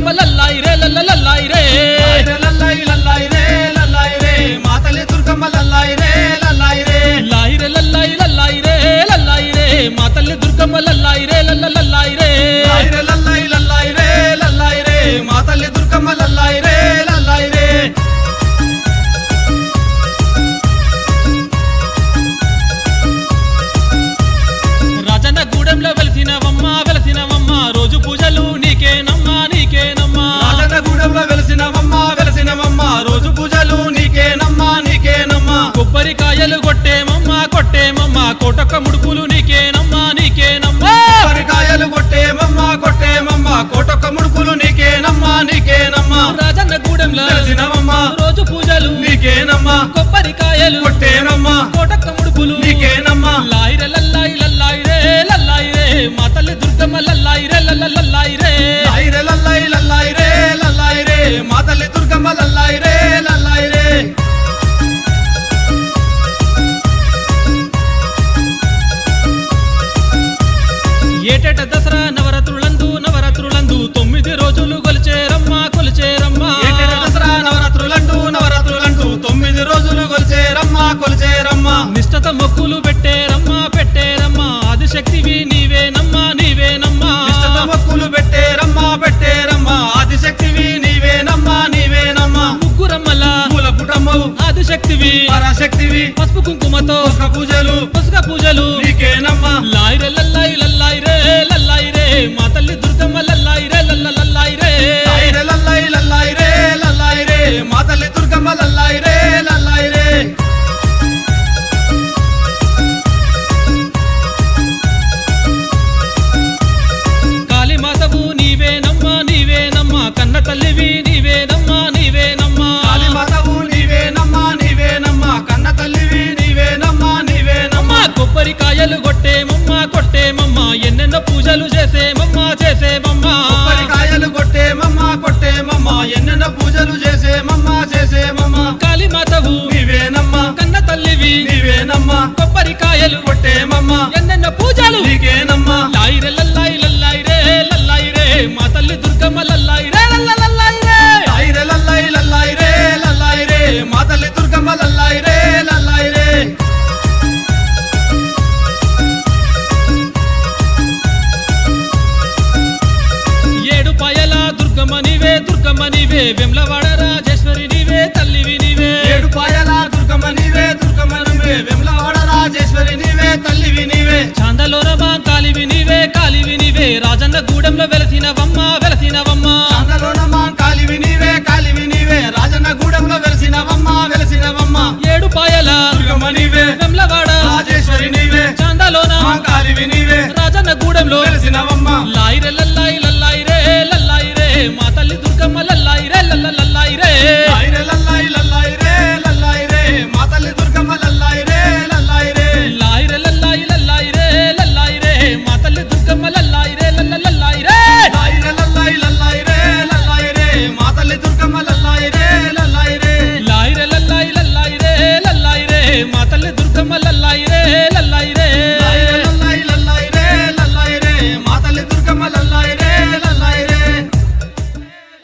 దుర్గమ్మ లల్లాయి రే లల్ల లల్లాయి రే లల్లాయి లల్లాయి లల్లాయి రే లల్లాయి రే మా తల్లి దుర్గమ్మ లల్లాయి రే లల్లాయి రే లాయి రే లల్లాయి లల్లాయి రే లల్లాయి రే మా తల్లి దుర్గమ్మ లల్లాయి రే లల్ల లల్లాయి రే లల్లాయి రే లల్లాయి లల్లాయి రే లల్లాయి రే మా తల్లి దుర్గమ్మ లల్లాయి రే లల్లాయి రే రాజన్న గూడెంలో వెలిసినవమ్మ వెలసినవమ్మ రోజు పూజలు నీకేనమ్మా నీకేనమ్మా రాజన్నగూడెంలో వెలిసినవమ్మ వెలిసినవమ్మ రోజు పూజలు నీకేనమ్మా నీకేనమ్మా కొబ్బరికాయలు కొట్టేమమ్మ కొట్టేమమ్మ కోటొక్క ముడుపులు నీకేనమ్మా నీకేనమ్మా కొబ్బరికాయలు కొట్టేమమ్మ కొట్టేమమ్మ కోటొక్క ముడుపులు నీకేనమ్మా నీకేనమ్మా రాజన్న గూడెంలో వెలిసినవమ్మ రోజు పూజలు నీకేనమ్మా కొబ్బరికాయలు కొట్టేనమ్మా కోటొక్క ముడుపులు నీకేనమ్మా లాయి రే లల్లాయి లల్లాయి రే లల్లాయి రే మా తల్లి దుర్గమ్మ లల్లాయి రే లల్ల లల్లాయి రే లల్లాయి రే లల్లాయి లల్లాయి రే లల్లాయి రే మా తల్లి దుర్గమ్మ లల్లాయి రే లల్లాయి రే ఏటేట దసరా నవరాత్రులందు నవరాత్రులందు తొమ్మిది రోజులు కొలిచేరమ్మ కొలిచేరమ్మ ఏటేట దసరా నవరాత్రులంటూ నవరాత్రులంటూ తొమ్మిది రోజులు కొలిచేరమ్మ కొలిచేరమ్మ నిష్టత మొక్కులు పెట్టేరమ్మ పెట్టేరమ్మ ఆదిశక్తివి నీవేనమ్మా నీవేనమ్మా నిష్ఠత మొక్కులు పెట్టేరమ్మ పెట్టేరమ్మ ఆదిశక్తివి నీవేనమ్మా నీవేనమ్మా ముగ్గురమ్మల మూల పుటమ్మవు ఆదిశక్తివి పరాశక్తివి పసుపు కుంకుమతో పుష్ప పూజలు పసుక పూజలు నీకేనమ్మా లాయి రే లల్లాయి లల్లాయి రే లల్లాయి రే మా తల్లి దుర్గమ్మ లల్లాయి రే లల్ల లల్లాయి రే లల్లాయి రే లల్లాయి లల్లాయి రే లల్లాయి రే మా తల్లి దుర్గమ్మ లల్లాయి రే లల్లాయి రే కాళీమాతవు నీవేనమ్మా నీవేనమ్మా కన్న తల్లివి నీవేనమ్మా నీవేనమ్మా కాళీమాతవు నీవేనమ్మా నీవేనమ్మా కన్న తల్లివి నీవేనమ్మా నీవేనమ్మా అమ్మా కొబ్బరికాయలు కొట్టేమమ్మా కొట్టేమమ్మా ఎన్నెన్నో పూజలు చేసేమమ్మా చేసేమమ్మా కొబ్బరికాయలు కొట్టేమమ్మా కొట్టేమమ్మా ఎన్నెన్నో పూజలు చేసేమమ్మా చేసేమమ్మా కాళీమాతవు నీవేనమ్మా కన్న తల్లివి నీవేనమ్మా కొబ్బరికాయలు కొట్టేమమ్మా ఎన్నెన్నో పూజలు నీకేనమ్మా లాయి రే లల్లాయి లల్లాయి రే లల్లాయి రే మా తల్లి దుర్గమ్మ లల్లాయి రే లల్ల లల్లాయి రే లల్లాయి రే లల్లాయి లల్లాయి రే లల్లాయి రే మా తల్లి దుర్గమ్మ లల్లాయి రే లల్లాయి రే ఏడు పాయల దుర్గమ్మ నీవే దుర్గమ్మ నీవే వెమ్లవాడ రాజేశ్వరి నీవే తల్లివి నీవే ఏడు పాయల దుర్గమ్మ నీవే దుర్గమ్మ నీవే వెమ్లవాడ రాజేశ్వరి నీవే తల్లివి నీవే చాందలోరమా కాలివి నీవే కాలివి నీవే రాజన్న గూడెంలో వెలసినవమ్మ వెలసినవమ్మ చాందలోనమ్మ కాలివి నీవే కాలివి నీవే రాజన్న గూడెంలో వెలిసినవమ్మ వెలిసినవమ్మ ఏడు పాయల దుర్గమ్మ నీవే వెమ్లవాడ రాజేశ్వరి నీవే చాందలోన మా కాలివి నీవే రాజన్న గూడెంలో వెలిసినవమ్మ